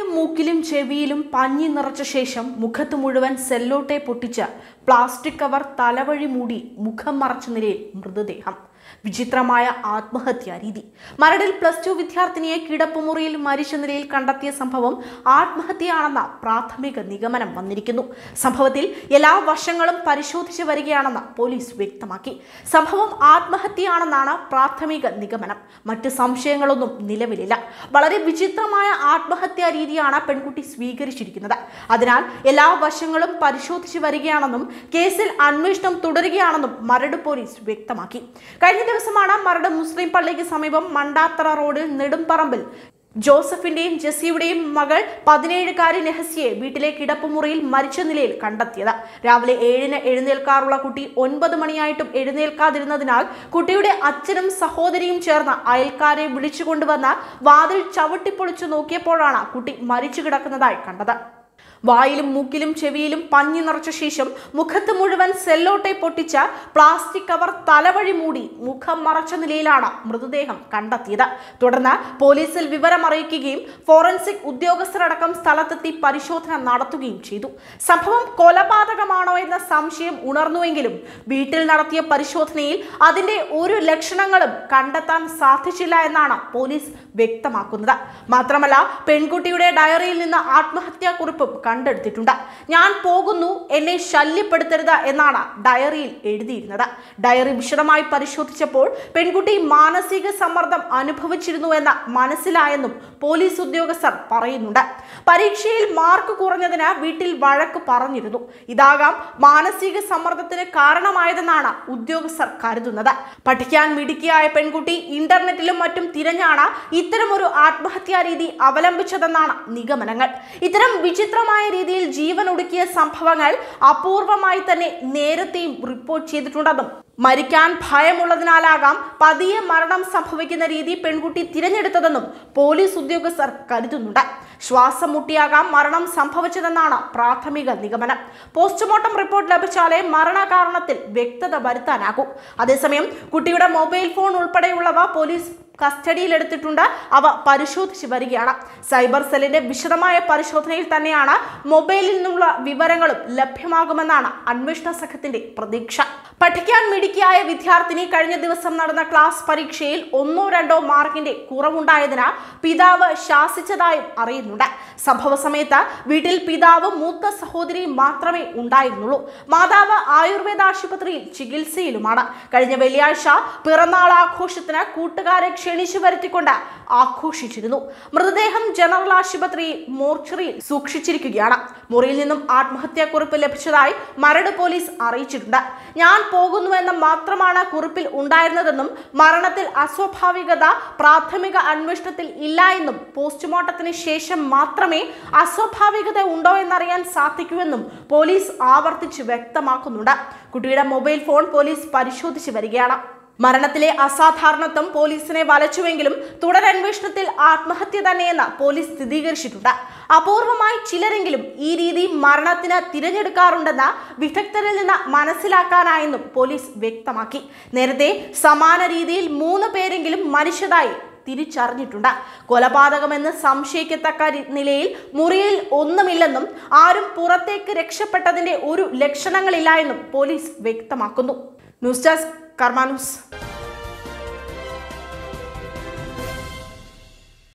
വായിലും മൂക്കിലും ചെവിയിലും പഞ്ഞി നിറച്ച ശേഷം മുഖത്ത് മുഴുവൻ സെല്ലോട്ടെ പൊട്ടിച്ച പ്ലാസ്റ്റിക് കവർ തലവഴി മൂടി മുഖം മറച്ച നിലയിൽ മൃതദേഹം വിചിത്രമായ ആത്മഹത്യാ രീതി മരടിൽ പ്ലസ് ടു വിദ്യാർത്ഥിനിയെ കിടപ്പുമുറിയിൽ മരിച്ച നിലയിൽ കണ്ടെത്തിയ സംഭവം ആത്മഹത്യയാണെന്ന പ്രാഥമിക നിഗമനം വന്നിരിക്കുന്നു സംഭവത്തിൽ എല്ലാ വശങ്ങളും പരിശോധിച്ചു വരികയാണെന്ന് പോലീസ് വ്യക്തമാക്കി സംഭവം ആത്മഹത്യയാണെന്നാണ് പ്രാഥമിക നിഗമനം മറ്റ് സംശയങ്ങളൊന്നും നിലവിലില്ല വളരെ വിചിത്രമായ ആത്മഹത്യാ രീതിയാണ് പെൺകുട്ടി സ്വീകരിച്ചിരിക്കുന്നത് അതിനാൽ എല്ലാ വശങ്ങളും പരിശോധിച്ചു വരികയാണെന്നും കേസിൽ അന്വേഷണം തുടരുകയാണെന്നും മരട് പോലീസ് വ്യക്തമാക്കി കഴിഞ്ഞ ദിവസമാണ് മരട് മുസ്ലിം പള്ളിക്ക് സമീപം മണ്ടാത്തറ റോഡിൽ നെടുമ്പറമ്പിൽ ജോസഫിന്റെയും ജെസ്സിയുടെയും മകൾ പതിനേഴുകാരി നെഹസിയെ വീട്ടിലെ കിടപ്പുമുറിയിൽ മരിച്ച നിലയിൽ കണ്ടെത്തിയത് രാവിലെ ഏഴിന് എഴുന്നേൽക്കാറുള്ള കുട്ടി ഒൻപത് മണിയായിട്ടും എഴുന്നേൽക്കാതിരുന്നതിനാൽ കുട്ടിയുടെ അച്ഛനും സഹോദരിയും ചേർന്ന് അയൽക്കാരെ വിളിച്ചുകൊണ്ടുവന്ന് വാതിൽ ചവിട്ടിപ്പൊളിച്ചു നോക്കിയപ്പോഴാണ് കുട്ടി മരിച്ചു കിടക്കുന്നതായി കണ്ടത് വായിലും മൂക്കിലും ചെവിയിലും പഞ്ഞി നിറച്ച ശേഷം മുഖത്ത് മുഴുവൻ സെല്ലോട്ടെ പൊട്ടിച്ച പ്ലാസ്റ്റിക് കവർ തലവഴി മൂടി മുഖം മറച്ച നിലയിലാണ് മൃതദേഹം കണ്ടെത്തിയത് തുടർന്ന് പോലീസിൽ വിവരം അറിയിക്കുകയും ഫോറൻസിക് ഉദ്യോഗസ്ഥരടക്കം സ്ഥലത്തെത്തി പരിശോധന നടത്തുകയും ചെയ്തു സംഭവം കൊലപാതകമാണോ എന്ന സംശയം ഉണർന്നുവെങ്കിലും വീട്ടിൽ നടത്തിയ പരിശോധനയിൽ അതിന്റെ ഒരു ലക്ഷണങ്ങളും കണ്ടെത്താൻ സാധിച്ചില്ല എന്നാണ് പോലീസ് വ്യക്തമാക്കുന്നത് മാത്രമല്ല പെൺകുട്ടിയുടെ ഡയറിയിൽ നിന്ന് ആത്മഹത്യാക്കുറിപ്പും കണ്ടെടുത്തിട്ടുണ്ട് ഞാൻ പോകുന്നു എന്നെ ശല്യപ്പെടുത്തരുത് എന്നാണ് ഡയറിയിൽ എഴുതിയിരുന്നത് ഡയറി വിശദമായി പരിശോധിച്ചപ്പോൾ പെൺകുട്ടി മാനസിക സമ്മർദ്ദം അനുഭവിച്ചിരുന്നു എന്ന് മനസ്സിലായെന്നും പോലീസ് ഉദ്യോഗസ്ഥർ പറയുന്നുണ്ട് പരീക്ഷയിൽ മാർക്ക് കുറഞ്ഞതിന് വീട്ടിൽ വഴക്ക് പറഞ്ഞിരുന്നു ഇതാകാം മാനസിക സമ്മർദ്ദത്തിന് കാരണമായതെന്നാണ് ഉദ്യോഗസ്ഥർ കരുതുന്നത് പഠിക്കാൻ മിടുക്കിയായ പെൺകുട്ടി ഇന്റർനെറ്റിലും മറ്റും തിരഞ്ഞാണ് ഇത്തരമൊരു ആത്മഹത്യാ രീതി അവലംബിച്ചതെന്നാണ് നിഗമനങ്ങൾ ഇത്തരം വിചിത്രമായ രീതിയിൽ ജീവൻ ഒടുക്കിയ സംഭവങ്ങൾ അപൂർവമായി തന്നെ നേരത്തെയും റിപ്പോർട്ട് ചെയ്തിട്ടുണ്ടെന്നും മരിക്കാൻ ഭയമുള്ളതിനാലാകാം പതിയെ മരണം സംഭവിക്കുന്ന രീതി പെൺകുട്ടി തിരഞ്ഞെടുത്തതെന്നും പോലീസ് ഉദ്യോഗസ്ഥർ കരുതുന്നുണ്ട് ശ്വാസം മുട്ടിയാകാം മരണം സംഭവിച്ചതെന്നാണ് പ്രാഥമിക നിഗമനം പോസ്റ്റ്മോർട്ടം റിപ്പോർട്ട് ലഭിച്ചാലേ മരണകാരണത്തിൽ വ്യക്തത വരുത്താനാകൂ അതേസമയം കുട്ടിയുടെ മൊബൈൽ ഫോൺ ഉൾപ്പെടെയുള്ളവ പോലീസ് കസ്റ്റഡിയിലെടുത്തിട്ടുണ്ട് അവ പരിശോധിച്ച് വരികയാണ് സൈബർ സെല്ലിന്റെ വിശദമായ പരിശോധനയിൽ തന്നെയാണ് മൊബൈലിൽ നിന്നുള്ള വിവരങ്ങളും ലഭ്യമാകുമെന്നാണ് അന്വേഷണ സംഘത്തിന്റെ പ്രതീക്ഷ പഠിക്കാൻ മിടുക്കിയായ വിദ്യാർത്ഥിനി കഴിഞ്ഞ ദിവസം നടന്ന ക്ലാസ് പരീക്ഷയിൽ ഒന്നോ രണ്ടോ മാർക്കിന്റെ കുറവുണ്ടായതിന് പിതാവ് ശാസിച്ചതായും അറിയുന്നുണ്ട് സംഭവ സമയത്ത് വീട്ടിൽ പിതാവ് മൂത്ത സഹോദരിയും മാത്രമേ ഉണ്ടായിരുന്നുള്ളൂ മാതാവ് ആയുർവേദ ആശുപത്രിയിൽ ചികിത്സയിലുമാണ് കഴിഞ്ഞ വെള്ളിയാഴ്ച പിറന്നാൾ ആഘോഷത്തിന് കൂട്ടുകാരെ ക്ഷണിച്ചു വരുത്തിക്കൊണ്ട് ആഘോഷിച്ചിരുന്നു മൃതദേഹം ജനറൽ ആശുപത്രി മോർച്ചറിയിൽ സൂക്ഷിച്ചിരിക്കുകയാണ് മുറിയിൽ നിന്നും ആത്മഹത്യാക്കുറിപ്പ് ലഭിച്ചതായി മരട് പോലീസ് അറിയിച്ചിട്ടുണ്ട് ഞാൻ പോകുന്നുവെന്ന് മാത്രമാണ് കുറിപ്പിൽ ഉണ്ടായിരുന്നതെന്നും മരണത്തിൽ അസ്വാഭാവികത പ്രാഥമിക അന്വേഷണത്തിൽ ഇല്ല എന്നും പോസ്റ്റ്മോർട്ടത്തിന് ശേഷം മാത്രമേ അസ്വാഭാവികത ഉണ്ടോ എന്നറിയാൻ സാധിക്കൂവെന്നും പോലീസ് ആവർത്തിച്ച് വ്യക്തമാക്കുന്നുണ്ട് കുട്ടിയുടെ മൊബൈൽ ഫോൺ പോലീസ് പരിശോധിച്ച് വരികയാണ് മരണത്തിലെ അസാധാരണത്വം പോലീസിനെ വലച്ചുവെങ്കിലും തുടരന്വേഷണത്തിൽ ആത്മഹത്യ തന്നെയെന്ന് പോലീസ് സ്ഥിരീകരിച്ചിട്ടുണ്ട് അപൂർവമായി ചിലരെങ്കിലും ഈ രീതി മരണത്തിന് തിരഞ്ഞെടുക്കാറുണ്ടെന്ന് വിദഗ്ധരിൽ നിന്ന് മനസ്സിലാക്കാനായെന്നും പോലീസ് വ്യക്തമാക്കി നേരത്തെ സമാന രീതിയിൽ മൂന്ന് പേരെങ്കിലും മരിച്ചതായി തിരിച്ചറിഞ്ഞിട്ടുണ്ട് കൊലപാതകമെന്ന് സംശയിക്കത്തക്ക രി- നിലയിൽ മുറിയിൽ ഒന്നുമില്ലെന്നും ആരും പുറത്തേക്ക് രക്ഷപ്പെട്ടതിന്റെ ഒരു ലക്ഷണങ്ങളില്ല എന്നും പോലീസ് വ്യക്തമാക്കുന്നു ന്യൂസ് ഡെസ്ക് കർമാ ന്യൂസ്